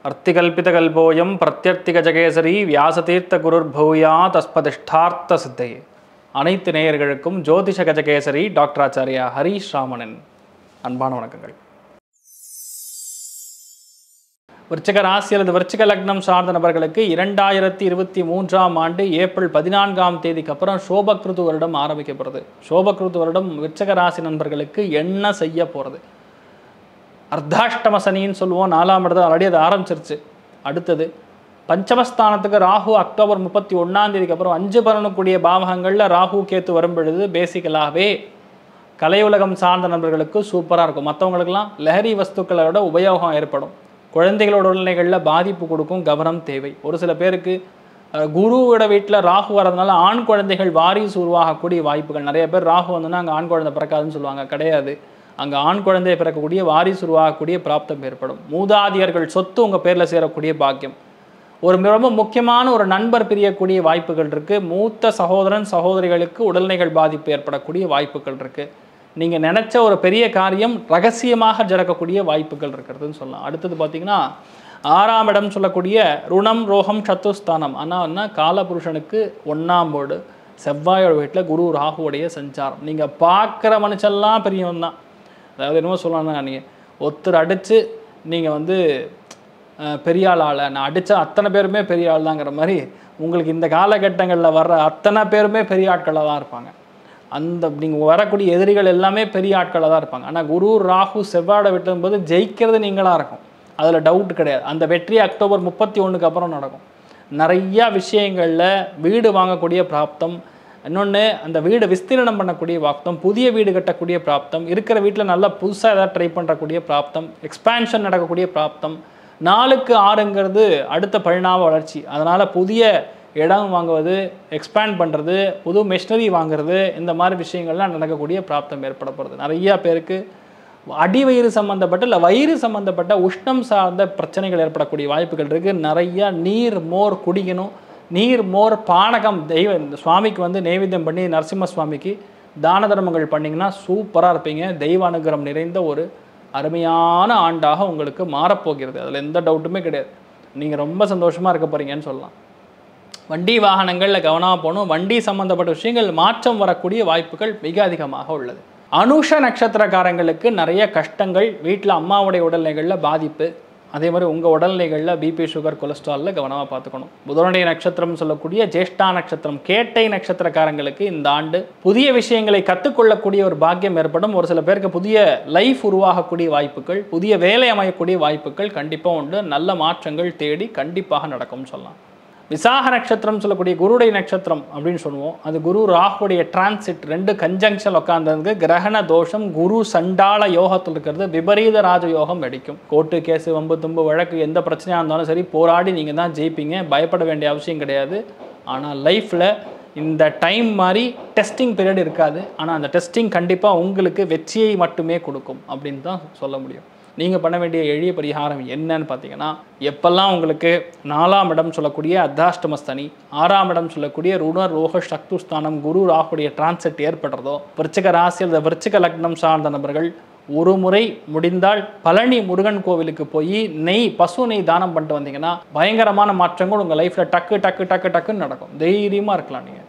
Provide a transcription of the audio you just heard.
அர்த்திகல்பிதகல்போயம் பிரத்யர்த்திகஜகேசரி வியாசதீர்த்த குருர்பூயா தஸ்பதிஷ்டார்த்த சித்தையே அனைத்து நேயர்களுக்கும் ஜோதிஷ கஜகேசரி டாக்டர் ஆச்சாரியா ஹரீஷ் ராமனின் அன்பான வணக்கங்கள் விருச்சிக ராசி அல்லது விருச்சிக லக்னம் சார்ந்த நபர்களுக்கு இரண்டாயிரத்தி இருபத்தி மூன்றாம் ஆண்டு ஏப்ரல் பதினான்காம் தேதிக்கு அப்புறம் சோபக்ருது வருடம் ஆரம்பிக்கப்படுது சோபக்ருது வருடம் விருச்சிக ராசி நண்பர்களுக்கு என்ன செய்ய போகிறது அர்த்தாஷ்டம சனின்னு சொல்லுவோம் நாலாம் இடத்துல ஆல்ரெடி அது ஆரம்பிச்சிருச்சு அடுத்தது பஞ்சமஸ்தானத்துக்கு ராகு அக்டோபர் முப்பத்தி ஒன்றாம் தேதிக்கு அப்புறம் அஞ்சு பலனுக்குரிய பாவகங்களில் ராகு கேத்து வரும் பொழுது பேசிக்கலாகவே கலையுலகம் சார்ந்த நண்பர்களுக்கு சூப்பராக இருக்கும் மற்றவங்களுக்கெல்லாம் லஹரி வஸ்துக்களோட உபயோகம் ஏற்படும் குழந்தைகளோட உடல்நிலைகளில் பாதிப்பு கொடுக்கும் கவனம் தேவை ஒரு சில பேருக்கு அஹ், குருவோட வீட்டில் ராகு வரதுனால ஆண் குழந்தைகள் வாரிசு உருவாகக்கூடிய வாய்ப்புகள் நிறைய பேர் ராகு வந்துன்னா அங்கே ஆண் குழந்தை பிறக்காதுன்னு சொல்லுவாங்க கிடையாது அங்கே ஆண் குழந்தையை பிறக்கக்கூடிய வாரிசு உருவாகக்கூடிய பிராப்தம் ஏற்படும் மூதாதியர்கள் சொத்து உங்கள் பேரில் சேரக்கூடிய பாக்கியம் ஒரு ரொம்ப முக்கியமான ஒரு நண்பர் பிரியக்கூடிய வாய்ப்புகள் இருக்குது மூத்த சகோதரன் சகோதரிகளுக்கு உடல்நிலைகள் பாதிப்பு ஏற்படக்கூடிய வாய்ப்புகள் இருக்குது நீங்கள் நினச்ச ஒரு பெரிய காரியம் ரகசியமாக ஜறக்கக்கூடிய வாய்ப்புகள் இருக்கிறதுன்னு சொல்லலாம் அடுத்தது பார்த்தீங்கன்னா ஆறாம் இடம் சொல்லக்கூடிய ருணம் ரோகம் சத்துஸ்தானம் ஆனால் என்ன காலபுருஷனுக்கு ஒன்றாம் போர்டு செவ்வாயோட வீட்டில் குரு ராகுவுடைய சஞ்சாரம் நீங்கள் பார்க்குற மனுஷெல்லாம் பெரியவன் தான் அதாவது என்னமோ சொல்லணும்னா நீங்கள் ஒருத்தர் அடித்து நீங்கள் வந்து அஹ், பெரிய ஆள் ஆள நான் அடித்த அத்தனை பேருமே பெரிய ஆள் தாங்கிற மாதிரி உங்களுக்கு இந்த காலகட்டங்களில் வர்ற அத்தனை பேருமே பெரிய ஆட்களாக தான் இருப்பாங்க அந்த நீங்கள் வரக்கூடிய எதிரிகள் எல்லாமே பெரிய ஆட்களாக தான் இருப்பாங்க ஆனால் குரு ராகு செவ்வாடை விட்டும்போது ஜெயிக்கிறது நீங்களாக இருக்கும் அதில் டவுட் கிடையாது அந்த வெற்றி அக்டோபர் முப்பத்தி ஒன்றுக்கு அப்புறம் நடக்கும் நிறையா விஷயங்களில் வீடு வாங்கக்கூடிய பிராப்தம் இன்னொன்று அந்த வீடு விஸ்தீரணம் பண்ணக்கூடிய பிராப்தம் புதிய வீடு கட்டக்கூடிய பிராப்தம் இருக்கிற வீட்டில் நல்லா புதுசாக ஏதாவது ட்ரை பண்ணுறக்கூடிய பிராப்தம் எக்ஸ்பேன்ஷன் நடக்கக்கூடிய பிராப்தம் நாலுக்கு ஆறுங்கிறது அடுத்த பரிணாம வளர்ச்சி அதனால் புதிய இடம் வாங்குவது எக்ஸ்பேண்ட் பண்ணுறது புது மெஷினரி வாங்குறது இந்த மாதிரி விஷயங்கள்லாம் நடக்கக்கூடிய பிராப்தம் ஏற்பட போகிறது நிறையா பேருக்கு அடி வயிறு சம்மந்தப்பட்ட இல்லை வயிறு சம்மந்தப்பட்ட உஷ்ணம் சார்ந்த பிரச்சனைகள் ஏற்படக்கூடிய வாய்ப்புகள் இருக்குது நிறையா நீர் மோர் குடிக்கணும் நீர் மோர் பானகம் தெய்வ இந்த சுவாமிக்கு வந்து நைவேத்தியம் பண்ணி நரசிம்ம சுவாமிக்கு தான தர்மங்கள் பண்ணிங்கன்னா சூப்பராக இருப்பீங்க தெய்வ அனுகிரகம் நிறைந்த ஒரு அருமையான ஆண்டாக உங்களுக்கு மாறப்போகிறது அதில் எந்த டவுட்டுமே கிடையாது நீங்கள் ரொம்ப சந்தோஷமாக இருக்க போகிறீங்கன்னு சொல்லலாம் வண்டி வாகனங்களில் கவனமாக போகணும் வண்டி சம்மந்தப்பட்ட விஷயங்கள் மாற்றம் வரக்கூடிய வாய்ப்புகள் மிக அதிகமாக உள்ளது அனுஷ நட்சத்திரக்காரங்களுக்கு நிறைய கஷ்டங்கள் வீட்டில் அம்மாவுடைய உடல்நிலைகளில் பாதிப்பு அதே மாதிரி உங்கள் உடல்நிலைகளில் பிபி சுகர் கொலஸ்ட்ராலில் கவனமாக பார்த்துக்கணும் புதனுடைய நட்சத்திரம் சொல்லக்கூடிய ஜேஷ்டா நட்சத்திரம் கேட்டை நட்சத்திரக்காரங்களுக்கு இந்த ஆண்டு புதிய விஷயங்களை கற்றுக்கொள்ளக்கூடிய ஒரு பாக்கியம் ஏற்படும் ஒரு சில பேருக்கு புதிய லைஃப் உருவாகக்கூடிய வாய்ப்புகள் புதிய வேலை அமையக்கூடிய வாய்ப்புகள் கண்டிப்பாக உண்டு நல்ல மாற்றங்கள் தேடி கண்டிப்பாக நடக்கும்னு சொல்லலாம் விசாக நட்சத்திரம் சொல்லக்கூடிய குருடைய நட்சத்திரம் அப்படின்னு சொல்லுவோம் அது குரு ராகுடைய டிரான்சிட் ரெண்டு கன்ஜங்ஷன் உட்காந்துருக்கு கிரகண தோஷம் குரு சண்டாள யோகத்தில் இருக்கிறது விபரீத ராஜ யோகம் வெடிக்கும் கோர்ட்டு கேஸு வம்பு தும்பு வழக்கு எந்த பிரச்சனையாக இருந்தாலும் சரி போராடி நீங்கள் தான் ஜெயிப்பீங்க பயப்பட வேண்டிய அவசியம் கிடையாது ஆனால் லைஃப்பில் இந்த டைம் மாதிரி டெஸ்டிங் பீரியட் இருக்காது ஆனால் அந்த டெஸ்டிங் கண்டிப்பாக உங்களுக்கு வெற்றியை மட்டுமே கொடுக்கும் அப்படின்னு தான் சொல்ல முடியும் நீங்கள் பண்ண வேண்டிய எளிய பரிகாரம் என்னன்னு பார்த்தீங்கன்னா எப்பெல்லாம் உங்களுக்கு நாலாம் இடம் சொல்லக்கூடிய அர்த்தாஷ்டமஸ்தனி ஆறாம் இடம் சொல்லக்கூடிய ருண ரோக சக்துஸ்தானம் குரு ராகுடைய டிரான்செட் ஏற்படுறதோ விருச்சிக ராசி அல்லது விருச்சிக லக்னம் சார்ந்த நபர்கள் ஒரு முறை முடிந்தால் பழனி முருகன் கோவிலுக்கு போய் நெய் பசு நெய் தானம் பண்ணிட்டு வந்தீங்கன்னா பயங்கரமான மாற்றங்கள் உங்கள் லைஃப்பில் டக்கு டக்கு டக்கு டக்குன்னு நடக்கும் தைரியமாக இருக்கலாம் நீங்கள்